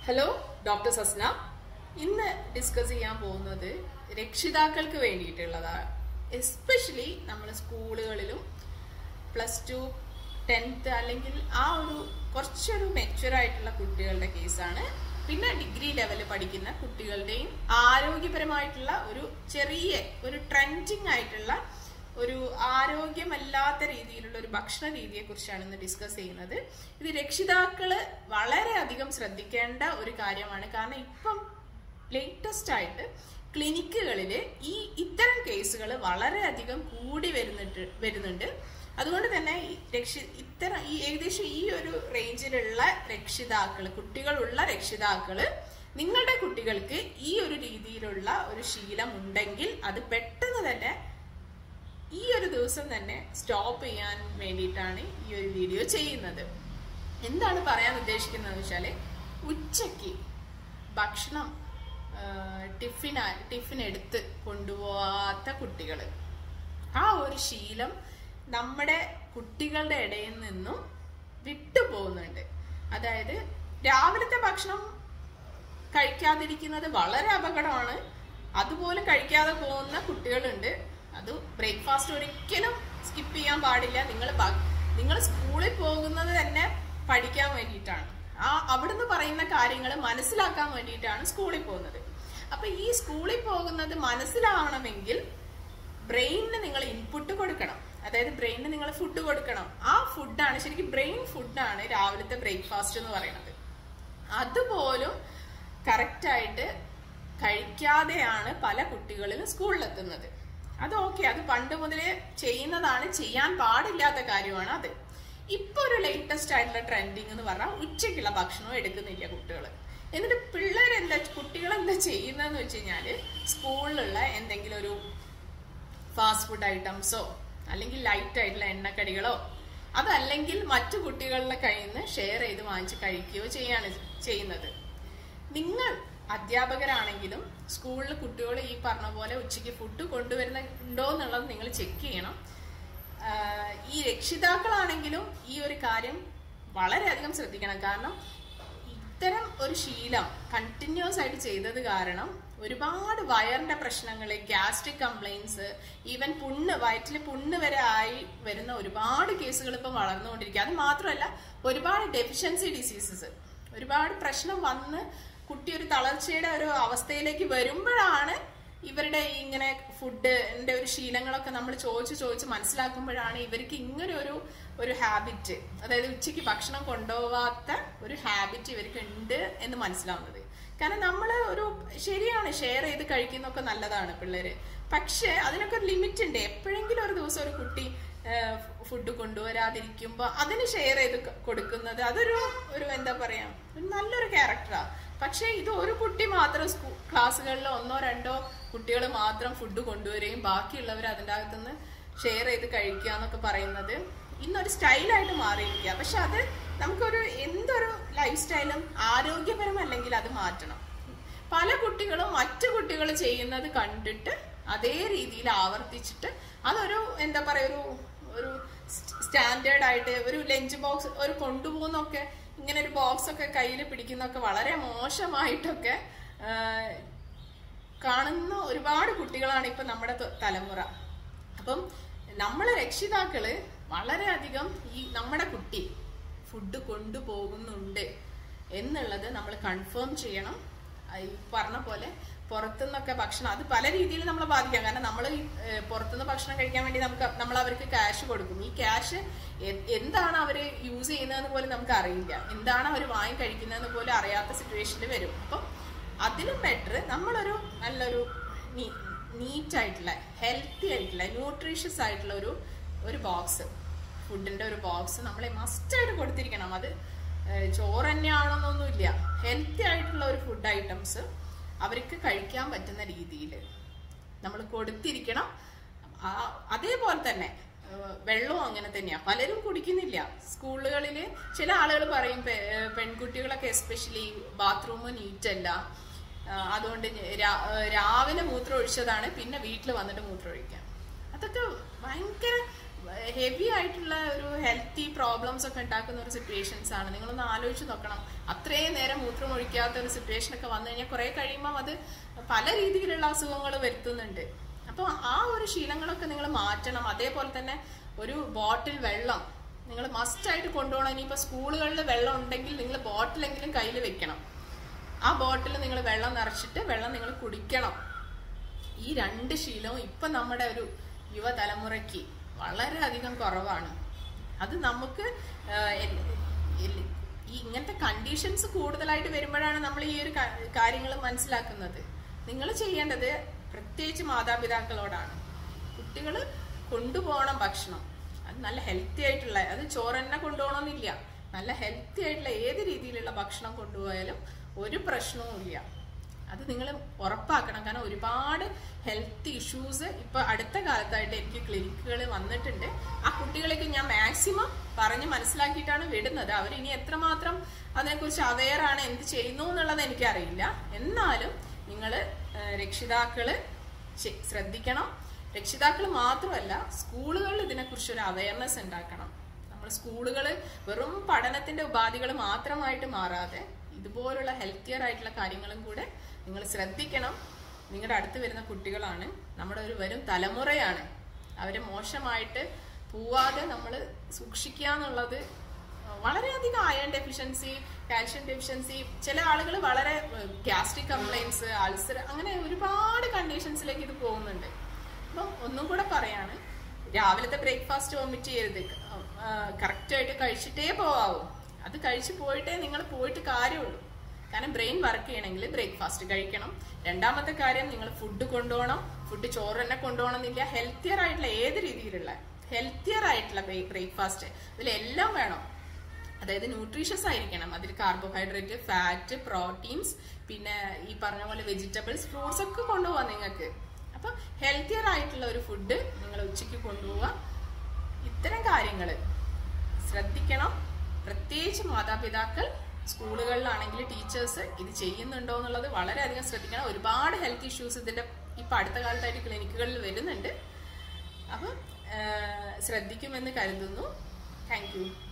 hello doctor സസ്ന ഇന്ന് discuss ചെയ്യാൻ പോകുന്നത് രക്ഷിതാക്കൾക്ക് വേണ്ടിയിട്ടുള്ളതാണ് എസ്പെഷ്യലി നമ്മൾ സ്കൂളുകളിലും പ്ലസ് ടു ടെൻത്ത് അല്ലെങ്കിൽ ആ ഒരു കുറച്ചൊരു മെച്ചുവർ ആയിട്ടുള്ള കുട്ടികളുടെ കേസാണ് പിന്നെ ഡിഗ്രി ലെവലിൽ പഠിക്കുന്ന കുട്ടികളുടെയും ആരോഗ്യപരമായിട്ടുള്ള ഒരു ചെറിയ ഒരു ട്രെൻഡിങ് ആയിട്ടുള്ള ഒരു ആരോഗ്യമല്ലാത്ത രീതിയിലുള്ള ഒരു ഭക്ഷണ രീതിയെ കുറിച്ചാണ് ഇന്ന് ഡിസ്കസ് ചെയ്യുന്നത് ഇത് രക്ഷിതാക്കള് വളരെയധികം ശ്രദ്ധിക്കേണ്ട ഒരു കാര്യമാണ് കാരണം ഇപ്പം ലേറ്റസ്റ്റ് ആയിട്ട് ക്ലിനിക്കുകളിൽ ഈ ഇത്തരം കേസുകൾ വളരെയധികം കൂടി വരുന്നിട്ട് വരുന്നുണ്ട് അതുകൊണ്ട് തന്നെ ഈ രക്ഷി ഇത്തരം ഈ ഏകദേശം ഈ ഒരു റേഞ്ചിലുള്ള രക്ഷിതാക്കൾ കുട്ടികളുള്ള രക്ഷിതാക്കള് നിങ്ങളുടെ കുട്ടികൾക്ക് ഈ ഒരു രീതിയിലുള്ള ഒരു ശീലം ഉണ്ടെങ്കിൽ അത് പെട്ടെന്ന് തന്നെ ഈ ഒരു ദിവസം തന്നെ സ്റ്റോപ്പ് ചെയ്യാൻ വേണ്ടിയിട്ടാണ് ഈ ഒരു വീഡിയോ ചെയ്യുന്നത് എന്താണ് പറയാൻ ഉദ്ദേശിക്കുന്നത് വെച്ചാല് ഉച്ചയ്ക്ക് ഭക്ഷണം ടിഫിൻ ടിഫിൻ എടുത്ത് കൊണ്ടുപോകാത്ത കുട്ടികൾ ആ ഒരു ശീലം നമ്മുടെ കുട്ടികളുടെ ഇടയിൽ നിന്നും വിട്ടുപോകുന്നുണ്ട് അതായത് രാവിലത്തെ ഭക്ഷണം കഴിക്കാതിരിക്കുന്നത് വളരെ അപകടമാണ് അതുപോലും കഴിക്കാതെ പോകുന്ന കുട്ടികളുണ്ട് അത് ബ്രേക്ക്ഫാസ്റ്റ് ഒരിക്കലും സ്കിപ്പ് ചെയ്യാൻ പാടില്ല നിങ്ങൾ നിങ്ങൾ സ്കൂളിൽ പോകുന്നത് തന്നെ പഠിക്കാൻ വേണ്ടിയിട്ടാണ് ആ അവിടുന്ന് പറയുന്ന കാര്യങ്ങൾ മനസ്സിലാക്കാൻ വേണ്ടിയിട്ടാണ് സ്കൂളിൽ പോകുന്നത് അപ്പൊ ഈ സ്കൂളിൽ പോകുന്നത് മനസ്സിലാവണമെങ്കിൽ ബ്രെയിനിന് നിങ്ങൾ ഇൻപുട്ട് കൊടുക്കണം അതായത് ബ്രെയിനിന് നിങ്ങൾ ഫുഡ് കൊടുക്കണം ആ ഫുഡാണ് ശരിക്കും ബ്രെയിൻ ഫുഡാണ് രാവിലത്തെ ബ്രേക്ക്ഫാസ്റ്റ് എന്ന് പറയുന്നത് അതുപോലും കറക്റ്റായിട്ട് കഴിക്കാതെയാണ് പല കുട്ടികളിലും സ്കൂളിലെത്തുന്നത് അത് ഓക്കെ അത് പണ്ട് മുതലേ ചെയ്യുന്നതാണ് ചെയ്യാൻ പാടില്ലാത്ത കാര്യമാണ് അത് ഇപ്പൊ ഒരു ലേറ്റസ്റ്റ് ആയിട്ടുള്ള ട്രെൻഡിങ് എന്ന് പറഞ്ഞാൽ ഉച്ചയ്ക്കുള്ള ഭക്ഷണവും എടുക്കുന്നില്ല കുട്ടികൾ എന്നിട്ട് പിള്ളേർ എന്താ കുട്ടികൾ എന്താ ചെയ്യുന്നതെന്ന് വെച്ച് കഴിഞ്ഞാല് സ്കൂളിലുള്ള എന്തെങ്കിലും ഒരു ഫാസ്റ്റ് ഫുഡ് ഐറ്റംസോ അല്ലെങ്കിൽ ലൈറ്റ് ആയിട്ടുള്ള എണ്ണക്കടികളോ അതല്ലെങ്കിൽ മറ്റു കുട്ടികളുടെ കയ്യിൽ നിന്ന് ഷെയർ ചെയ്ത് വാങ്ങിച്ച് കഴിക്കുകയോ ചെയ്യാണ് ചെയ്യുന്നത് നിങ്ങൾ അധ്യാപകരാണെങ്കിലും സ്കൂളിൽ കുട്ടികൾ ഈ പറഞ്ഞ പോലെ ഉച്ചയ്ക്ക് ഫുഡ് കൊണ്ടുവരുന്നുണ്ടോ എന്നുള്ളത് നിങ്ങൾ ചെക്ക് ചെയ്യണം ഈ രക്ഷിതാക്കളാണെങ്കിലും ഈ ഒരു കാര്യം വളരെയധികം ശ്രദ്ധിക്കണം കാരണം ഇത്തരം ഒരു ശീലം കണ്ടിന്യൂസ് ആയിട്ട് ചെയ്തത് കാരണം ഒരുപാട് വയറിന്റെ പ്രശ്നങ്ങൾ ഗ്യാസ്ട്രിക് കംപ്ലൈൻസ് ഈവൻ പുണ്ണ് വയറ്റിൽ പുണ്ണ് വരെ ആയി വരുന്ന ഒരുപാട് കേസുകൾ ഇപ്പം വളർന്നുകൊണ്ടിരിക്കുക അത് മാത്രമല്ല ഒരുപാട് ഡെഫിഷ്യൻസി ഡിസീസസ് ഒരുപാട് പ്രശ്നം വന്ന് കുട്ടി ഒരു തളർച്ചയുടെ ഒരു അവസ്ഥയിലേക്ക് വരുമ്പോഴാണ് ഇവരുടെ ഇങ്ങനെ ഫുഡിന്റെ ഒരു ശീലങ്ങളൊക്കെ നമ്മൾ ചോദിച്ച് ചോദിച്ച് മനസ്സിലാക്കുമ്പോഴാണ് ഇവർക്ക് ഇങ്ങനെ ഒരു ഒരു ഹാബിറ്റ് അതായത് ഉച്ചയ്ക്ക് ഭക്ഷണം കൊണ്ടുപോകാത്ത ഒരു ഹാബിറ്റ് ഇവർക്ക് ഉണ്ട് എന്ന് മനസ്സിലാവുന്നത് കാരണം നമ്മൾ ഒരു ശരിയാണ് ഷെയർ ചെയ്ത് കഴിക്കുന്നൊക്കെ നല്ലതാണ് പിള്ളേര് പക്ഷെ അതിനൊക്കെ ഒരു ലിമിറ്റ് ഉണ്ട് എപ്പോഴെങ്കിലും ഒരു ദിവസം ഒരു കുട്ടി ഫുഡ് കൊണ്ടുവരാതിരിക്കുമ്പോൾ അതിന് ഷെയർ ചെയ്ത് കൊടുക്കുന്നത് അതൊരു ഒരു എന്താ പറയാ ഒരു നല്ലൊരു ക്യാരക്ടറാണ് പക്ഷെ ഇത് ഒരു കുട്ടി മാത്രം സ്കൂ ക്ലാസ്സുകളിൽ ഒന്നോ രണ്ടോ കുട്ടികൾ മാത്രം ഫുഡ് കൊണ്ടുവരികയും ബാക്കിയുള്ളവർ അതിൻ്റെ അകത്തുനിന്ന് ഷെയർ ചെയ്ത് കഴിക്കുക എന്നൊക്കെ പറയുന്നത് ഇന്നൊരു സ്റ്റൈലായിട്ട് മാറിയിരിക്കുക പക്ഷെ അത് നമുക്കൊരു എന്തൊരു ലൈഫ് സ്റ്റൈലും ആരോഗ്യപരമല്ലെങ്കിൽ അത് മാറ്റണം പല കുട്ടികളും മറ്റു കുട്ടികൾ ചെയ്യുന്നത് കണ്ടിട്ട് അതേ രീതിയിൽ ആവർത്തിച്ചിട്ട് അതൊരു എന്താ പറയാ ഒരു ഒരു സ്റ്റാൻഡേർഡ് ആയിട്ട് ഒരു ലഞ്ച് ബോക്സ് ഒരു കൊണ്ടുപോകുന്നൊക്കെ ഇങ്ങനെ ഒരു ബോക്സ് ഒക്കെ കയ്യിൽ പിടിക്കുന്നൊക്കെ വളരെ മോശമായിട്ടൊക്കെ കാണുന്ന ഒരുപാട് കുട്ടികളാണ് ഇപ്പൊ നമ്മുടെ തലമുറ അപ്പം നമ്മളെ രക്ഷിതാക്കള് വളരെയധികം ഈ നമ്മുടെ കുട്ടി ഫുഡ് കൊണ്ടുപോകുന്നുണ്ട് എന്നുള്ളത് നമ്മൾ കൺഫേം ചെയ്യണം ഈ പറഞ്ഞ പോലെ പുറത്തുനിന്നൊക്കെ ഭക്ഷണം അത് പല രീതിയിൽ നമ്മളെ ബാധിക്കാം കാരണം നമ്മൾ പുറത്തുനിന്ന് ഭക്ഷണം കഴിക്കാൻ വേണ്ടി നമുക്ക് നമ്മൾ അവർക്ക് ക്യാഷ് കൊടുക്കും ഈ ക്യാഷ് എന്താണ് അവർ യൂസ് ചെയ്യുന്നതെന്ന് പോലും നമുക്ക് അറിയില്ല എന്താണ് അവർ വാങ്ങി കഴിക്കുന്നതെന്ന് പോലും അറിയാത്ത സിറ്റുവേഷനിൽ വരും അപ്പം അതിലും ബെറ്റർ നമ്മളൊരു നല്ലൊരു നീറ്റ് ആയിട്ടുള്ള ഹെൽത്തി ആയിട്ടുള്ള ന്യൂട്രീഷ്യസ് ആയിട്ടുള്ള ഒരു ഒരു ബോക്സ് ഫുഡിന്റെ ഒരു ബോക്സ് നമ്മളെ മസ്റ്റായിട്ട് കൊടുത്തിരിക്കണം അത് ചോറ് തന്നെയാണെന്നൊന്നുമില്ല ഹെൽത്തി ആയിട്ടുള്ള ഒരു ഫുഡ് ഐറ്റംസ് അവർക്ക് കഴിക്കാൻ പറ്റുന്ന രീതിയിൽ നമ്മൾ കൊടുത്തിരിക്കണം അതേപോലെ തന്നെ വെള്ളവും അങ്ങനെ തന്നെയാണ് പലരും കുടിക്കുന്നില്ല സ്കൂളുകളിൽ ചില ആളുകൾ പറയും പെൺകുട്ടികളൊക്കെ എസ്പെഷ്യലി ബാത്റൂം നീറ്റ് അല്ല അതുകൊണ്ട് രാവിലെ മൂത്രം ഒഴിച്ചതാണ് പിന്നെ വീട്ടിൽ വന്നിട്ട് മൂത്രം ഒഴിക്കാം അതൊക്കെ ഭയങ്കര ഹെവി ആയിട്ടുള്ള ഒരു ഹെൽത്തി പ്രോബ്ലംസ് ഒക്കെ ഉണ്ടാക്കുന്ന ഒരു സിറ്റുവേഷൻസ് ആണ് നിങ്ങളൊന്ന് ആലോചിച്ച് നോക്കണം അത്രയും നേരം മൂത്രം ഒഴിക്കാത്ത ഒരു സിറ്റുവേഷൻ ഒക്കെ വന്നു കഴിഞ്ഞാൽ കുറെ കഴിയുമ്പോൾ അത് പല രീതിയിലുള്ള അസുഖങ്ങൾ വരുത്തുന്നുണ്ട് അപ്പോൾ ആ ഒരു ശീലങ്ങളൊക്കെ നിങ്ങൾ മാറ്റണം അതേപോലെ തന്നെ ഒരു ബോട്ടിൽ വെള്ളം നിങ്ങൾ മസ്റ്റായിട്ട് കൊണ്ടുപോകണം ഇനിയിപ്പോൾ സ്കൂളുകളിൽ വെള്ളം ഉണ്ടെങ്കിൽ നിങ്ങൾ ബോട്ടിലെങ്കിലും കയ്യിൽ വെക്കണം ആ ബോട്ടിൽ നിങ്ങൾ വെള്ളം നിറച്ചിട്ട് വെള്ളം നിങ്ങൾ കുടിക്കണം ഈ രണ്ട് ശീലവും ഇപ്പൊ നമ്മുടെ ഒരു യുവതലമുറയ്ക്ക് വളരെയധികം കുറവാണ് അത് നമുക്ക് ആഹ്, എൽ- എൽ- ഈ ഇങ്ങനത്തെ കണ്ടീഷൻസ് കൂടുതലായിട്ട് വരുമ്പോഴാണ് നമ്മൾ ഈ ഒരു കാര്യങ്ങൾ മനസ്സിലാക്കുന്നത് നിങ്ങൾ ചെയ്യേണ്ടത് പ്രത്യേകിച്ച് മാതാപിതാക്കളോടാണ് കുട്ടികൾ കൊണ്ടുപോകണം ഭക്ഷണം അത് നല്ല ഹെൽത്തി ആയിട്ടുള്ള അത് ചോറ് തന്നെ കൊണ്ടുപോകണമെന്നില്ല നല്ല ഹെൽത്തി ആയിട്ടുള്ള ഏത് രീതിയിലുള്ള ഭക്ഷണം കൊണ്ടുപോയാലും ഒരു പ്രശ്നവും ഇല്ല അത് നിങ്ങൾ ഉറപ്പാക്കണം കാരണം ഒരുപാട് ഹെൽത്ത് ഇഷ്യൂസ് ഇപ്പൊ അടുത്ത കാലത്തായിട്ട് എനിക്ക് ക്ലിനിക്കുകൾ വന്നിട്ടുണ്ട് ആ കുട്ടികളേക്ക് ഞാൻ മാക്സിമം പറഞ്ഞ് മനസ്സിലാക്കിയിട്ടാണ് വിടുന്നത് അവർ ഇനി എത്രമാത്രം അതിനെക്കുറിച്ച് അവെയർ ആണ് എന്ത് ചെയ്യുന്നു എന്നുള്ളത് എനിക്കറിയില്ല എന്നാലും നിങ്ങൾ രക്ഷിതാക്കള് ശ- ശ്രദ്ധിക്കണം രക്ഷിതാക്കൾ മാത്രമല്ല സ്കൂളുകളിൽ ഇതിനെക്കുറിച്ച് ഒരു അവയർനെസ് ഉണ്ടാക്കണം നമ്മൾ സ്കൂളുകൾ വെറും പഠനത്തിന്റെ ഉപാധികൾ മാത്രമായിട്ട് മാറാതെ ഇതുപോലുള്ള ഹെൽത്തിയർ ആയിട്ടുള്ള കാര്യങ്ങളും കൂടെ നിങ്ങൾ ശ്രദ്ധിക്കണം നിങ്ങളുടെ അടുത്ത് വരുന്ന കുട്ടികളാണ് നമ്മുടെ ഒരു വരും തലമുറയാണ് അവരെ മോശമായിട്ട് പോവാതെ നമ്മൾ സൂക്ഷിക്കുക എന്നുള്ളത് വളരെയധികം അയൺ ഡെഫിഷ്യൻസി കാൽഷ്യം ഡെഫിഷ്യൻസി ചില ആളുകൾ വളരെ ഗ്യാസ്ട്രിക് കംപ്ലൈൻസ് അൾസർ അങ്ങനെ ഒരുപാട് കണ്ടീഷൻസിലേക്ക് ഇത് പോകുന്നുണ്ട് അപ്പം ഒന്നും കൂടെ പറയാണ് രാവിലത്തെ ബ്രേക്ക്ഫാസ്റ്റ് വോമിറ്റ് ചെയ്യരുത് കറക്റ്റ് ആയിട്ട് കഴിച്ചിട്ടേ പോവാവൂ അത് കഴിച്ചു പോയിട്ടേ നിങ്ങൾ പോയിട്ട് കാര്യമുള്ളൂ കാരണം ബ്രെയിൻ വർക്ക് ചെയ്യണമെങ്കിൽ ബ്രേക്ക്ഫാസ്റ്റ് കഴിക്കണം രണ്ടാമത്തെ കാര്യം നിങ്ങൾ ഫുഡ് കൊണ്ടുപോകണം ഫുഡ് ചോറ് തന്നെ കൊണ്ടുപോകണം എന്നില്ല ഹെൽത്തിയർ ആയിട്ടുള്ള ഏത് രീതിയിലുള്ള ഹെൽത്തിയർ ആയിട്ടുള്ള ബ്രേക്ക്ഫാസ്റ്റ് ഇതിലെല്ലാം വേണം അതായത് ന്യൂട്രീഷ്യസ് ആയിരിക്കണം അതിൽ കാർബോഹൈഡ്രേറ്റ് ഫാറ്റ് പ്രോട്ടീൻസ് പിന്നെ ഈ പറഞ്ഞ പോലെ വെജിറ്റബിൾസ് ഫ്രൂട്ട്സ് ഒക്കെ കൊണ്ടുപോകാം നിങ്ങൾക്ക് അപ്പൊ ഹെൽത്തിയർ ആയിട്ടുള്ള ഒരു ഫുഡ് നിങ്ങൾ ഉച്ചയ്ക്ക് കൊണ്ടുപോവുക ഇത്തരം കാര്യങ്ങൾ ശ്രദ്ധിക്കണം പ്രത്യേകിച്ച് മാതാപിതാക്കൾ സ്കൂളുകളിലാണെങ്കിൽ ടീച്ചേഴ്സ് ഇത് ചെയ്യുന്നുണ്ടോ എന്നുള്ളത് വളരെയധികം ശ്രദ്ധിക്കണം ഒരുപാട് ഹെൽത്ത് ഇഷ്യൂസ് ഇതിന്റെ ഇപ്പൊ അടുത്ത കാലത്തായിട്ട് ക്ലിനിക്കുകളിൽ വരുന്നുണ്ട് അപ്പം ശ്രദ്ധിക്കുമെന്ന് കരുതുന്നു താങ്ക് യു